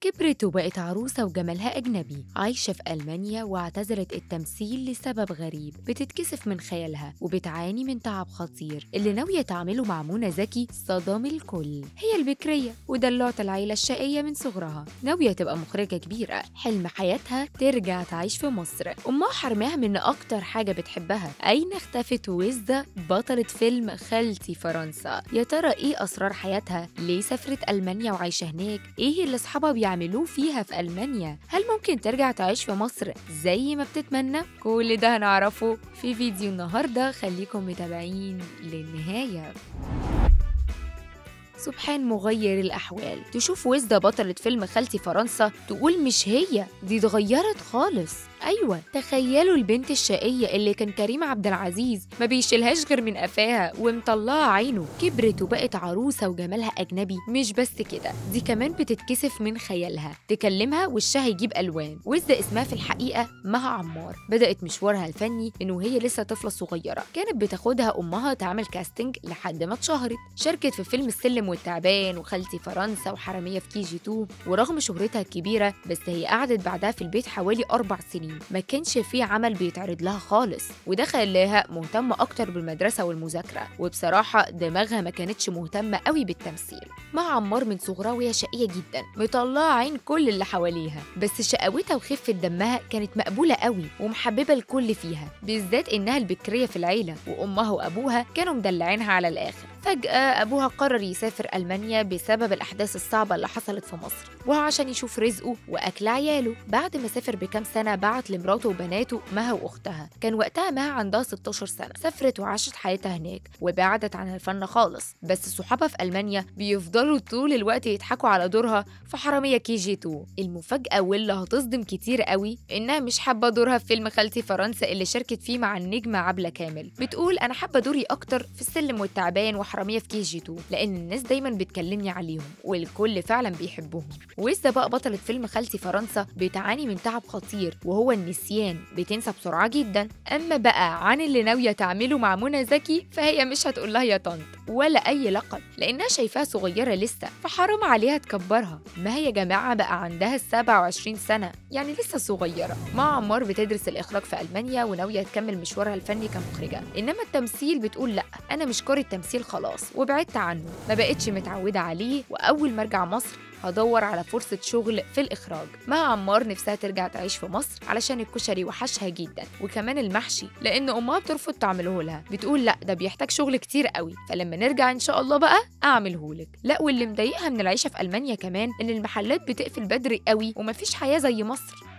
كبرت وبقت عروسة وجمالها أجنبي عايشة في ألمانيا واعتزلت التمثيل لسبب غريب بتتكسف من خيالها وبتعاني من تعب خطير اللي ناوية تعمله مع منى زكي صدم الكل هي البكرية ودلوعة العيلة الشقية من صغرها ناوية تبقى مخرجة كبيرة حلم حياتها ترجع تعيش في مصر أمها حرماها من أكتر حاجة بتحبها أين اختفت وزة بطلة فيلم خالتي فرنسا يا ترى إيه أسرار حياتها ليه سافرت ألمانيا وعايشة هناك إيه اللي أصحابها بيعملوه فيها في ألمانيا هل ممكن ترجع تعيش في مصر زي ما بتتمنى كل ده هنعرفه في فيديو النهاردة خليكم متابعين للنهاية سبحان مغير الأحوال تشوف وزة بطلة فيلم خالتي فرنسا تقول مش هي دي اتغيرت خالص أيوة تخيلوا البنت الشقية اللي كان كريم عبد العزيز ما بيشيلهاش غير من قفاها ومطلعة عينه كبرت وبقت عروسة وجمالها أجنبي مش بس كده دي كمان بتتكسف من خيالها تكلمها وشها يجيب ألوان وزة اسمها في الحقيقة مها عمار بدأت مشوارها الفني من وهي لسه طفلة صغيرة كانت بتاخدها أمها تعمل كاستنج لحد ما اتشهرت شاركت في فيلم السلم والتعبان وخالتي فرنسا وحرامية في كي جي 2 ورغم شهرتها الكبيرة بس هي قعدت بعدها في البيت حوالي أربع سنين ما كانش في عمل بيتعرض لها خالص وده خلاها مهتمة أكتر بالمدرسة والمذاكرة وبصراحة دماغها ما كانتش مهتمة قوي بالتمثيل مع عمار من صغرها وهي شقية جدا مطلعة عين كل اللي حواليها بس شقاوتها وخفة دمها كانت مقبولة قوي ومحببة الكل فيها بالذات إنها البكرية في العيلة وأمها وأبوها كانوا مدلعينها على الآخر فجأة أبوها قرر يسافر ألمانيا بسبب الأحداث الصعبة اللي حصلت في مصر وعشان يشوف رزقه وأكل عياله بعد ما سافر بكام سنة بعت لمراته وبناته مها وأختها كان وقتها مها عندها 16 سنة سافرت وعاشت حياتها هناك وبعدت عن الفن خالص بس صحابها في ألمانيا بيفضلوا طول الوقت يضحكوا على دورها في حرامية كي جي 2 المفاجأة واللي هتصدم كتير قوي إنها مش حابة دورها في فيلم خالتي فرنسا اللي شاركت فيه مع النجمة عبلة كامل بتقول أنا حابة دوري أكتر في السلم والتعبان وحرامية في كي جي 2 لأن الناس دايما بتكلمني عليهم والكل فعلا بيحبهم ولسه بقى بطلة فيلم خالتي فرنسا بتعاني من تعب خطير وهو النسيان بتنسى بسرعة جدا أما بقى عن اللي ناوية تعمله مع منى زكي فهي مش هتقول لها يا طنط ولا أي لقب لأنها شايفاها صغيرة لسه فحرام عليها تكبرها ما هي يا جماعة بقى عندها 27 سنة يعني لسه صغيرة مع عمار بتدرس الإخراج في ألمانيا وناوية تكمل مشوارها الفني كمخرجة إنما التمثيل بتقول لأ أنا مش كارة تمثيل خلاص وبعدت عنه ما بقتش متعودة عليه وأول ما أرجع مصر هدور على فرصة شغل في الإخراج مع عمار نفسها ترجع تعيش في مصر علشان الكشري وحشها جدا وكمان المحشي لأن أمها بترفض تعمله لها بتقول لا ده بيحتاج شغل كتير قوي فلما نرجع إن شاء الله بقى أعمله لك لا واللي مضايقها من العيشة في ألمانيا كمان إن المحلات بتقفل بدري قوي ومفيش حياة زي مصر